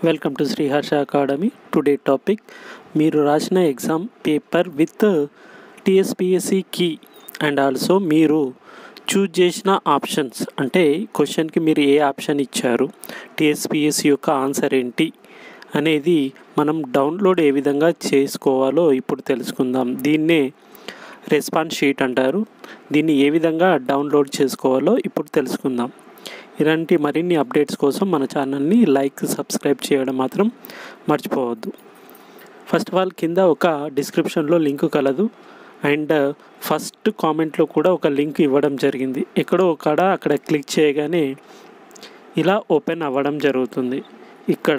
welcome to Sriharsha academy today topic మీరు రాసిన exam paper with TSPSC key and also మీరు choose చేసిన options అంటే క్వశ్చన్కి మీరు ఏ ఆప్షన్ ఇచ్చారు టిఎస్పిఎస్సి యొక్క ఆన్సర్ ఏంటి అనేది మనం డౌన్లోడ్ ఏ విధంగా చేసుకోవాలో ఇప్పుడు తెలుసుకుందాం దీన్నే రెస్పాన్స్ షీట్ అంటారు దీన్ని ఏ విధంగా డౌన్లోడ్ చేసుకోవాలో ఇప్పుడు తెలుసుకుందాం ఇలాంటి మరిన్ని అప్డేట్స్ కోసం మన ఛానల్ని లైక్ సబ్స్క్రైబ్ చేయడం మాత్రం మర్చిపోవద్దు ఫస్ట్ ఆఫ్ ఆల్ కింద ఒక డిస్క్రిప్షన్లో లింక్ కలదు అండ్ ఫస్ట్ కామెంట్లో కూడా ఒక లింక్ ఇవ్వడం జరిగింది ఎక్కడో ఒకడ అక్కడ క్లిక్ చేయగానే ఇలా ఓపెన్ అవ్వడం జరుగుతుంది ఇక్కడ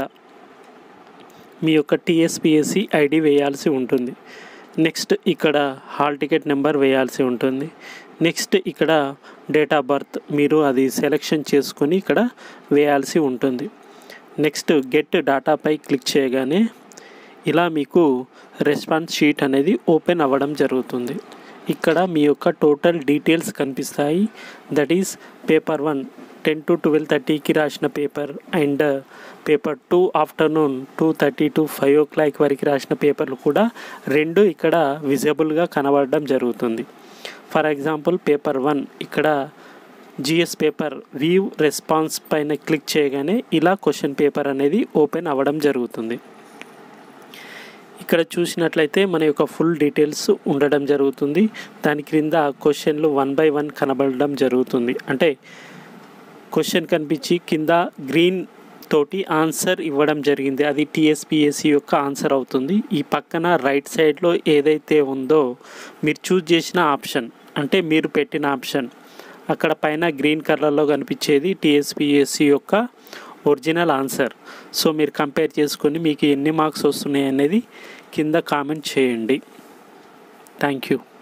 మీ యొక్క టీఎస్పిఎస్సి ఐడి వేయాల్సి ఉంటుంది నెక్స్ట్ ఇక్కడ హాల్ టికెట్ నెంబర్ వేయాల్సి ఉంటుంది నెక్స్ట్ ఇక్కడ డేట్ ఆఫ్ బర్త్ మీరు అది సెలెక్షన్ చేసుకొని ఇక్కడ వేయాల్సి ఉంటుంది నెక్స్ట్ గెట్ డాటాపై క్లిక్ చేయగానే ఇలా మీకు రెస్పాన్స్ షీట్ అనేది ఓపెన్ అవ్వడం జరుగుతుంది ఇక్కడ మీ యొక్క టోటల్ డీటెయిల్స్ కనిపిస్తాయి that is paper one ten to twelve థర్టీకి రాసిన paper and paper two afternoon two thirty to five o'clock వరకు రాసిన పేపర్లు కూడా రెండు ఇక్కడ విజిబుల్గా కనబడడం జరుగుతుంది ఫర్ ఎగ్జాంపుల్ పేపర్ వన్ ఇక్కడ జిఎస్ పేపర్ వ్యూ రెస్పాన్స్ పైన క్లిక్ చేయగానే ఇలా క్వశ్చన్ పేపర్ అనేది ఓపెన్ అవ్వడం జరుగుతుంది ఇక్కడ చూసినట్లయితే మన యొక్క ఫుల్ డీటెయిల్స్ ఉండడం జరుగుతుంది దాని క్రింద క్వశ్చన్లు వన్ బై వన్ కనబడడం జరుగుతుంది అంటే క్వశ్చన్ కనిపించి కింద గ్రీన్ తోటి ఆన్సర్ ఇవ్వడం జరిగింది అది టీఎస్పిఎస్సి యొక్క ఆన్సర్ అవుతుంది ఈ పక్కన రైట్ సైడ్లో ఏదైతే ఉందో మీరు చూజ్ చేసిన ఆప్షన్ అంటే మీరు పెట్టిన ఆప్షన్ అక్కడ పైన గ్రీన్ కలర్లో కనిపించేది టీఎస్పిఎస్సి యొక్క ఒరిజినల్ ఆన్సర్ సో మీరు కంపేర్ చేసుకొని మీకు ఎన్ని మార్క్స్ వస్తున్నాయి అనేది కింద కామెంట్ చేయండి థ్యాంక్ యూ